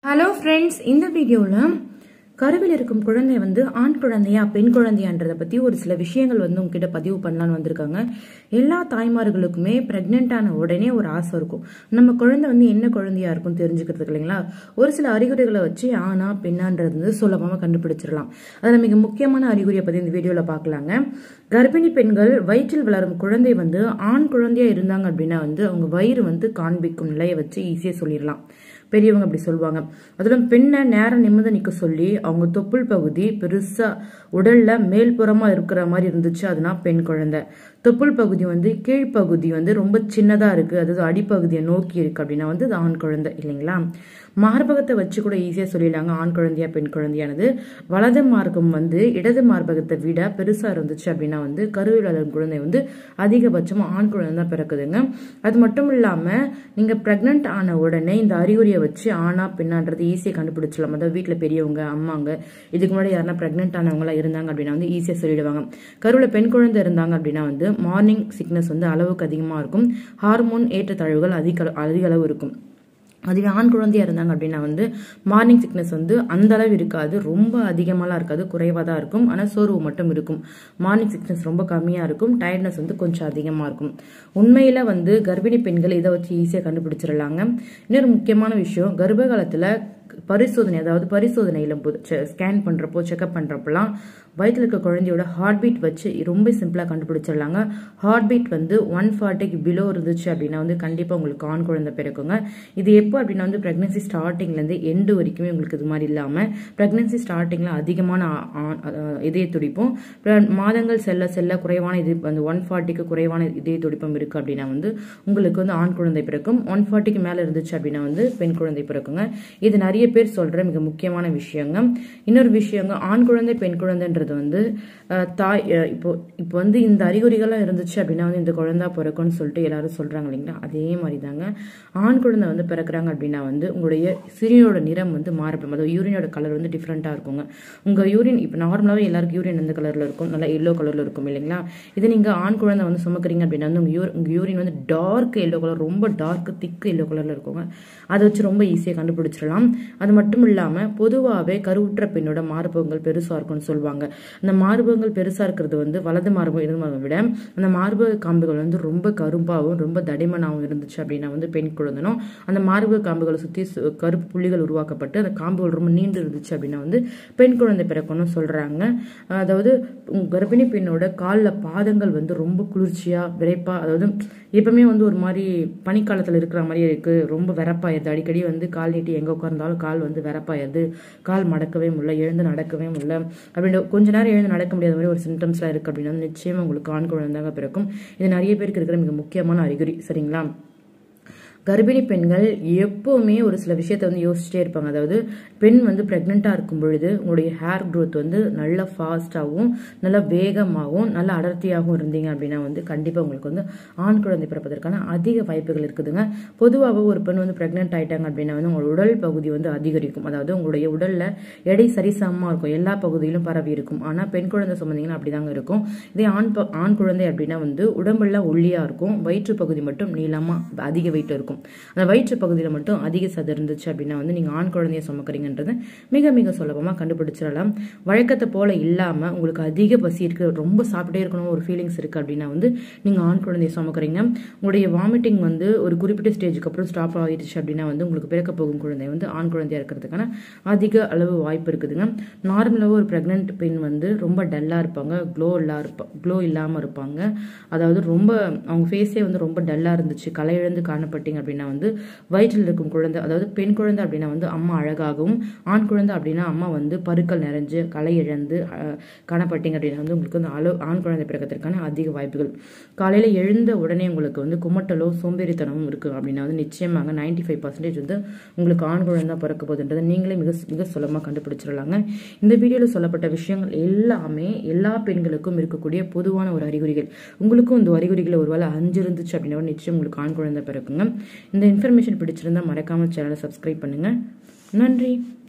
hello friends இந்த வீடியோவில் கருவில் இருக்கும் குழந்தை வந்து ஆண் குழந்தையா பெண் குழந்தையான்றதை பற்றி ஒரு சில விஷயங்கள் வந்து உங்ககிட்ட பதிவு பண்ணலான்னு வந்திருக்காங்க எல்லா தாய்மார்களுக்குமே ப்ரெக்னென்ட் ஆன உடனே ஒரு ஆசை இருக்கும் நம்ம குழந்தை வந்து என்ன குழந்தையா இருக்கும் தெரிஞ்சுக்கிறதுக்கு இல்லைங்களா ஒரு சில அறிகுறிகளை வச்சு ஆனா பெண்ணான்றது வந்து சுலபமாக கண்டுபிடிச்சிடலாம் அதில் மிக முக்கியமான அறிகுறியை பற்றி இந்த வீடியோவில் பார்க்கலாங்க கர்ப்பிணி பெண்கள் வயிற்றில் வளரும் குழந்தை வந்து ஆண் குழந்தையா இருந்தாங்க அப்படின்னா வந்து அவங்க வயிறு வந்து காண்பிக்கும் நிலையை வச்சு ஈஸியாக சொல்லிடலாம் பெரியவங்க அப்படி சொல்லுவாங்க அதிலும் பெண்ணை நேரம் நிமிர்ந்து நிற்க சொல்லி அவங்க தொப்புள் பகுதி பெருசா உடல்ல மேல்புறமா இருக்கிற மாதிரி இருந்துச்சு அதுனா பெண் குழந்தை தொப்புள் பகுதி வந்து கீழ்ப்பகுதி வந்து ரொம்ப சின்னதா இருக்கு அதாவது அடிப்பகுதியை நோக்கி இருக்கு அப்படின்னா வந்து அது ஆண் குழந்தை இல்லைங்களா மார்பகத்தை வச்சு கூட ஈஸியாக சொல்லிடலாங்க ஆண் குழந்தையா பெண் குழந்தையானது வலது மார்க்கம் வந்து இடது மார்பகத்தை விட பெருசா இருந்துச்சு அப்படின்னா வந்து கருவில் வளரும் குழந்தை வந்து அதிகபட்சமாக ஆண் குழந்தை தான் பிறக்குதுங்க அது மட்டும் இல்லாம நீங்க பிரெக்னென்ட் ஆன உடனே இந்த அறிகுறியை வச்சு ஆணா பெண்ணான்றது ஈஸியாக கண்டுபிடிச்சலாம் அதாவது வீட்டில் பெரியவங்க அம்மாங்க இதுக்கு முன்னாடி யாருன்னா பிரெக்னென்ட் ஆனவங்களா இருந்தாங்க அப்படின்னா வந்து ஈஸியாக சொல்லிடுவாங்க கருவில் பெண் குழந்தை இருந்தாங்க அப்படின்னா வந்து மார்னிங் சிக்னஸ் வந்து அளவுக்கு அதிகமாக இருக்கும் ஹார்மோன் ஏற்றத்தாழ்வுகள் அதிக அதிக அளவு இருக்கும் அதுவே ஆண் குழந்தையா இருந்தாங்க அப்படின்னா வந்து மார்னிங் சிக்னஸ் வந்து அந்த அளவு இருக்காது ரொம்ப அதிகமாலாம் இருக்காது குறைவாக தான் இருக்கும் ஆனால் சோர்வு மட்டும் இருக்கும் மார்னிங் சிக்னஸ் ரொம்ப கம்மியாக இருக்கும் டயர்ட்னஸ் வந்து கொஞ்சம் அதிகமாக இருக்கும் உண்மையில் வந்து கர்ப்பிணி பெண்கள் இதை வச்சு ஈஸியாக கண்டுபிடிச்சிடலாங்க இன்னொரு முக்கியமான விஷயம் கர்ப்ப காலத்தில் பரிசோதனை அதாவது பரிசோதனையில் ஸ்கேன் பண்ணுறப்போ செக்அப் பண்ணுறப்போலாம் வயிற்றில் இருக்க குழந்தையோட ஹார்ட் பீட் வச்சு ரொம்ப சிம்பிளாக கண்டுபிடிச்சிடலாங்க ஹார்ட் பீட் வந்து ஒன் ஃபார்ட்டிக்கு பிலோ இருந்துச்சு அப்படின்னா வந்து கண்டிப்பாக உங்களுக்கு ஆண் குழந்தை பிறக்குங்க இது எப்போ அப்படின்னா வந்து ப்ரெக்னன்சி ஸ்டார்டிங்லேருந்து எண்டு வரைக்குமே உங்களுக்கு இது மாதிரி இல்லாமல் ப்ரெக்னன்சி ஸ்டார்டிங்கில் அதிகமான இதய துடிப்பும் மாதங்கள் செல்ல செல்ல குறைவான இது அந்த ஒன் ஃபார்ட்டிக்கு குறைவான இதய துடிப்பம் இருக்குது அப்படின்னா வந்து உங்களுக்கு வந்து ஆண் குழந்தை பிறக்கும் ஒன் ஃபார்ட்டிக்கு மேலே இருந்துச்சு அப்படின்னா வந்து பெண் குழந்தை பிறக்குங்க இது நிறைய பேர் சொல்கிற மிக முக்கியமான விஷயங்க இன்னொரு விஷயங்க ஆண் குழந்தை பெண் குழந்தைன்றது வந்து தாய் இப்போ இப்போ வந்து இந்த அறிகுறிகள்லாம் இருந்துச்சு அப்படின்னா வந்து இந்த குழந்தை பிறக்கும்னு சொல்லிட்டு எல்லாரும் சொல்கிறாங்க இல்லைங்களா அதே மாதிரி தாங்க ஆண் குழந்தை வந்து பிறக்கிறாங்க அப்படின்னா வந்து உங்களுடைய சிறியோட நிறம் வந்து மாறப்படும் அதாவது யூரினோட கலர் வந்து டிஃப்ரெண்ட்டாக இருக்குங்க உங்கள் யூரின் இப்போ நார்மலாகவே எல்லாருக்கும் யூரின் எந்த கலரில் இருக்கும் நல்லா எல்லோ கலரில் இருக்கும் இல்லைங்களா இது நீங்கள் ஆண் குழந்தை வந்து சுமக்கிறீங்க அப்படின்னா வந்து உங்கள் யூ உங்கள் யூரின் வந்து டார்க் எல்லோ கலர் ரொம்ப டார்க் திக்கு எல்லோ கலரில் இருக்குங்க அதை வச்சு ரொம்ப ஈஸியாக கண்டுபிடிச்சிடலாம் அது மட்டும் இல்லாமல் பொதுவாகவே கருவுற்ற பெண்ணோட மார்பகங்கள் பெருசாக இருக்கும்னு சொல்லுவாங்க அந்த மார்பகங்கள் பெருசாக இருக்கிறது வந்து வலது மார்பகம் இடது மார்பகம் விட அந்த மார்பக காம்புகள் வந்து ரொம்ப கரும்பாகவும் ரொம்ப தடிமனாகவும் இருந்துச்சு அப்படின்னா வந்து பெண் குழந்தனும் அந்த மார்பக காம்புகளை சுற்றி கருப்பு புள்ளிகள் உருவாக்கப்பட்டு அந்த காம்புகள் ரொம்ப நீண்டு இருந்துச்சு அப்படின்னா வந்து பெண் குழந்தை பிறக்கணும்னு சொல்கிறாங்க அதாவது கர்ப்பிணி பெண்ணோட காலில் பாதங்கள் வந்து ரொம்ப குளிர்ச்சியாக விரைப்பாக அதாவது எப்பவுமே வந்து ஒரு மாதிரி பனிக்காலத்தில் இருக்கிற மாதிரி இருக்குது ரொம்ப வெறப்பாயிருது அடிக்கடி வந்து கால் நீட்டி எங்கே உட்கார்ந்தாலும் கால் வந்து வெறப்பாயிருது கால் மடக்கவே முடியல எழுந்து நடக்கவே முடியல அப்படின்னு கொஞ்ச நேரம் எழுந்து நடக்க முடியாத மாதிரி ஒரு சிம்டம்ஸ்லாம் இருக்குது அப்படின்னா நிச்சயமாக உங்களுக்கு ஆண் குழந்தைங்க பிறக்கும் இது நிறைய பேருக்கு இருக்கிற மிக முக்கியமான அறிகுறி சரிங்களா கர்ப்பிணி பெண்கள் எப்போவுமே ஒரு சில விஷயத்த வந்து யோசிச்சுட்டே இருப்பாங்க அதாவது பெண் வந்து ப்ரெக்னெண்ட்டாக இருக்கும் பொழுது உங்களுடைய ஹேர் க்ரோத் வந்து நல்லா ஃபாஸ்ட்டாகவும் நல்லா வேகமாகவும் நல்ல அடர்த்தியாகவும் இருந்தீங்க அப்படின்னா வந்து கண்டிப்பாக உங்களுக்கு வந்து ஆண் குழந்தை பிறப்பதற்கான அதிக வாய்ப்புகள் இருக்குதுங்க பொதுவாக ஒரு பெண் வந்து ப்ரெக்னென்ட் ஆகிட்டாங்க அப்படின்னா வந்து உங்களோட உடல் பகுதி வந்து அதிகரிக்கும் அதாவது உங்களுடைய உடலில் எடை சரிசமமாக இருக்கும் எல்லா பகுதியிலும் பரவி இருக்கும் ஆனால் பெண் குழந்தை சுமந்தீங்கன்னா அப்படி தாங்க இருக்கும் இதே ஆண் ஆண் குழந்தை அப்படின்னா வந்து உடம்பெல்லாம் ஒல்லியாக இருக்கும் வயிற்று பகுதி மட்டும் நீளமாக அதிக வெயிட் இருக்கும் அந்த வயிற்று பகுதியில் மட்டும் அதிக சது இருந்துச்சு அப்படின்னா வந்து நீங்கள் ஆண் குழந்தைய சுமக்கிறீங்கன்றது மிக மிக சுலபமாக கண்டுபிடிச்சிடலாம் வழக்கத்தை போல இல்லாமல் உங்களுக்கு அதிக பசி இருக்குது ரொம்ப சாப்பிட்டே இருக்கணும் ஒரு ஃபீலிங்ஸ் இருக்குது அப்படின்னா வந்து நீங்கள் ஆண் குழந்தைய சுமக்கிறீங்க உங்களுடைய வாமிட்டிங் வந்து ஒரு குறிப்பிட்ட ஸ்டேஜுக்கு அப்புறம் ஸ்டாப் ஆகிடுச்சு அப்படின்னா வந்து உங்களுக்கு பிறக்க போகும் குழந்தை வந்து ஆண் குழந்தையா இருக்கிறதுக்கான அதிக அளவு வாய்ப்பு இருக்குதுங்க நார்மலாக ஒரு ப்ரெக்னென்ட் பெண் வந்து ரொம்ப டல்லாக இருப்பாங்க க்ளோ இல்லா இருப்பா க்ளோ இல்லாமல் இருப்பாங்க அதாவது ரொம்ப அவங்க ஃபேஸே வந்து ரொம்ப டல்லாக இருந்துச்சு கலை இழந்து காணப்பட்டீங்க அப்படின்னா வந்து வயிற்றில் இருக்கும் குழந்தை அதாவது பெண் குழந்தை அப்படின்னா வந்து அம்மா அழகாகவும் ஆண் குழந்தை அப்படின்னா அம்மா வந்து பருக்கள் நிறைஞ்சு களை இழந்து காணப்பட்டீங்க அப்படின்னா வந்து உங்களுக்கு வந்து அளவு ஆண் குழந்தை பிறக்கிறதுக்கான அதிக வாய்ப்புகள் காலையில் எழுந்த உடனே உங்களுக்கு வந்து குமட்டலோ சோம்பேறித்தனமும் இருக்குது அப்படின்னா வந்து நிச்சயமாக நைன்டி ஃபைவ் பர்சன்டேஜ் வந்து உங்களுக்கு ஆண் குழந்தை பிறக்க போகுதுன்றதை நீங்களே மிக மிக சுலபமாக கண்டுபிடிச்சிடலாங்க இந்த வீடியோவில் சொல்லப்பட்ட விஷயங்கள் எல்லாமே எல்லா பெண்களுக்கும் இருக்கக்கூடிய பொதுவான ஒரு அறிகுறிகள் உங்களுக்கும் இந்த அறிகுறிகளை ஒருவேளை அஞ்சு இருந்துச்சு அப்படின்னா நிச்சயம் உங்களுக்கு ஆண் குழந்தை பிறக்குங்க இந்த இன்ஃபர்மேஷன் பிடிச்சிருந்தா மறக்காமல் சேனலை சப்ஸ்கிரைப் பண்ணுங்கள் நன்றி